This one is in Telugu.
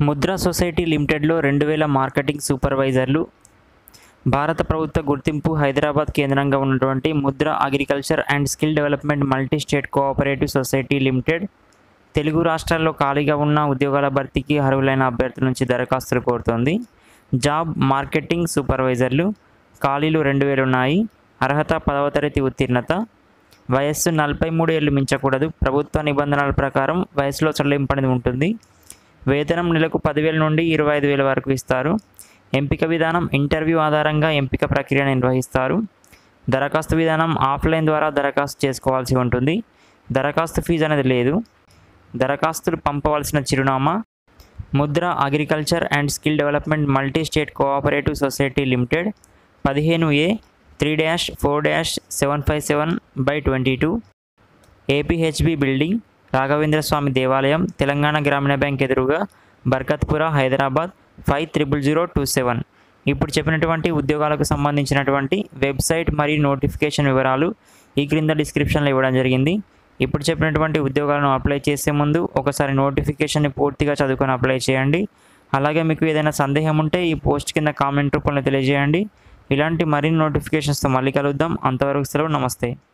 ముద్రా సొసైటీ లిమిటెడ్లో రెండు వేల మార్కెటింగ్ సూపర్వైజర్లు భారత ప్రభుత్వ గుర్తింపు హైదరాబాద్ కేంద్రంగా ఉన్నటువంటి Mudra agriculture and skill development multi state cooperative society limited Telugu రాష్ట్రాల్లో ఖాళీగా ఉన్న ఉద్యోగాల భర్తీకి అర్హులైన అభ్యర్థుల నుంచి దరఖాస్తులు కోరుతోంది జాబ్ మార్కెటింగ్ సూపర్వైజర్లు ఖాళీలు రెండు వేలు ఉన్నాయి అర్హత పదవ తరగతి ఉత్తీర్ణత వయస్సు నలభై మూడు ఏళ్ళు మించకూడదు ప్రభుత్వ నిబంధనల ప్రకారం వయసులో చెల్లింపనిది ఉంటుంది వేతనం నెలకు పదివేల నుండి ఇరవై ఐదు వేల వరకు ఇస్తారు ఎంపిక విధానం ఇంటర్వ్యూ ఆధారంగా ఎంపిక ప్రక్రియ నిర్వహిస్తారు దరఖాస్తు విధానం ఆఫ్లైన్ ద్వారా దరఖాస్తు చేసుకోవాల్సి ఉంటుంది దరఖాస్తు ఫీజు అనేది లేదు దరఖాస్తులు పంపవలసిన చిరునామా Mudra agriculture and skill development multi state cooperative society limited పదిహేను A three dash four dash seven five seven by twenty two APHB building Raghavendra Swamy దేవాలయం తెలంగాణ గ్రామీణ బ్యాంక్ ఎదురుగా Barkatpura Hyderabad five triple zero two seven ఇప్పుడు చెప్పినటువంటి ఉద్యోగాలకు సంబంధించినటువంటి వెబ్సైట్ మరియు నోటిఫికేషన్ వివరాలు ఈ క్రింద డిస్క్రిప్షన్లో ఇవ్వడం జరిగింది ఇప్పుడు చెప్పినటువంటి ఉద్యోగాలను అప్లై చేసే ముందు ఒకసారి నోటిఫికేషన్ని పూర్తిగా చదువుకొని అప్లై చేయండి అలాగే మీకు ఏదైనా సందేహం ఉంటే ఈ పోస్ట్ కింద కామెంట్ రూపంలో తెలియజేయండి ఇలాంటి మరిన్ని నోటిఫికేషన్స్తో మళ్ళీ కలుద్దాం అంతవరకు సెలవు నమస్తే